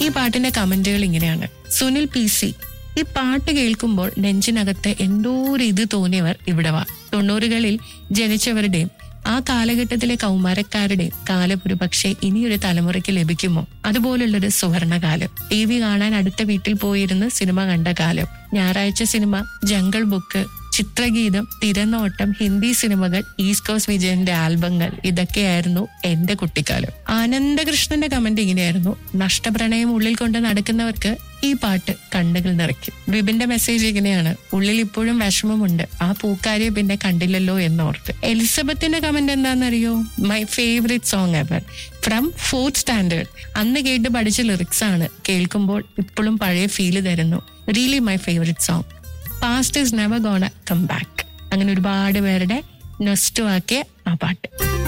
ഈ പാട്ടിന്റെ കമന്റുകൾ ഇങ്ങനെയാണ് സുനിൽ പി സി ഈ പാട്ട് കേൾക്കുമ്പോൾ നെഞ്ചിനകത്ത് എന്തോ ഒരു ഇത് തോന്നിയവർ ഇവിടെ വാ തൊണ്ണൂറുകളിൽ ജനിച്ചവരുടെയും ആ കാലഘട്ടത്തിലെ കൗമാരക്കാരുടെയും കാലം ഒരു പക്ഷേ ഇനിയൊരു തലമുറയ്ക്ക് ലഭിക്കുമോ അതുപോലുള്ളൊരു സുവർണകാലം ടി വി കാണാൻ അടുത്ത വീട്ടിൽ പോയിരുന്ന് സിനിമ കണ്ട കാലം ഞായറാഴ്ച cinema jungle book Chithrageetham Thiranottam Hindi സിനിമകൾ ഈസ്റ്റ് കോസ്റ്റ് വിജയന്റെ ആൽബങ്ങൾ ഇതൊക്കെയായിരുന്നു എന്റെ കുട്ടിക്കാലം ആനന്ദകൃഷ്ണന്റെ കമന്റ് ഇങ്ങനെയായിരുന്നു നഷ്ടപ്രണയം ഉള്ളിൽ കൊണ്ട് നടക്കുന്നവർക്ക് ഈ പാട്ട് കണ്ണുകൾ നിറയ്ക്കും വിപിന്റെ മെസ്സേജ് ഇങ്ങനെയാണ് ഉള്ളിൽ ഇപ്പോഴും വിഷമമുണ്ട് ആ പൂക്കാരിയെ പിന്നെ കണ്ടില്ലല്ലോ എന്നോർത്ത് എലിസബത്തിന്റെ കമന്റ് എന്താണെന്നറിയോ my favourite song ever from fourth standard അന്ന് കേട്ട് പഠിച്ച ലിറിക്സ് ആണ് കേൾക്കുമ്പോൾ ഇപ്പോഴും പഴയ ഫീല് തരുന്നു really my favourite song past is never gonna come back അങ്ങനെ ഒരുപാട് പേരുടെ നൊസ്റ്റു ആക്കിയ ആ പാട്ട്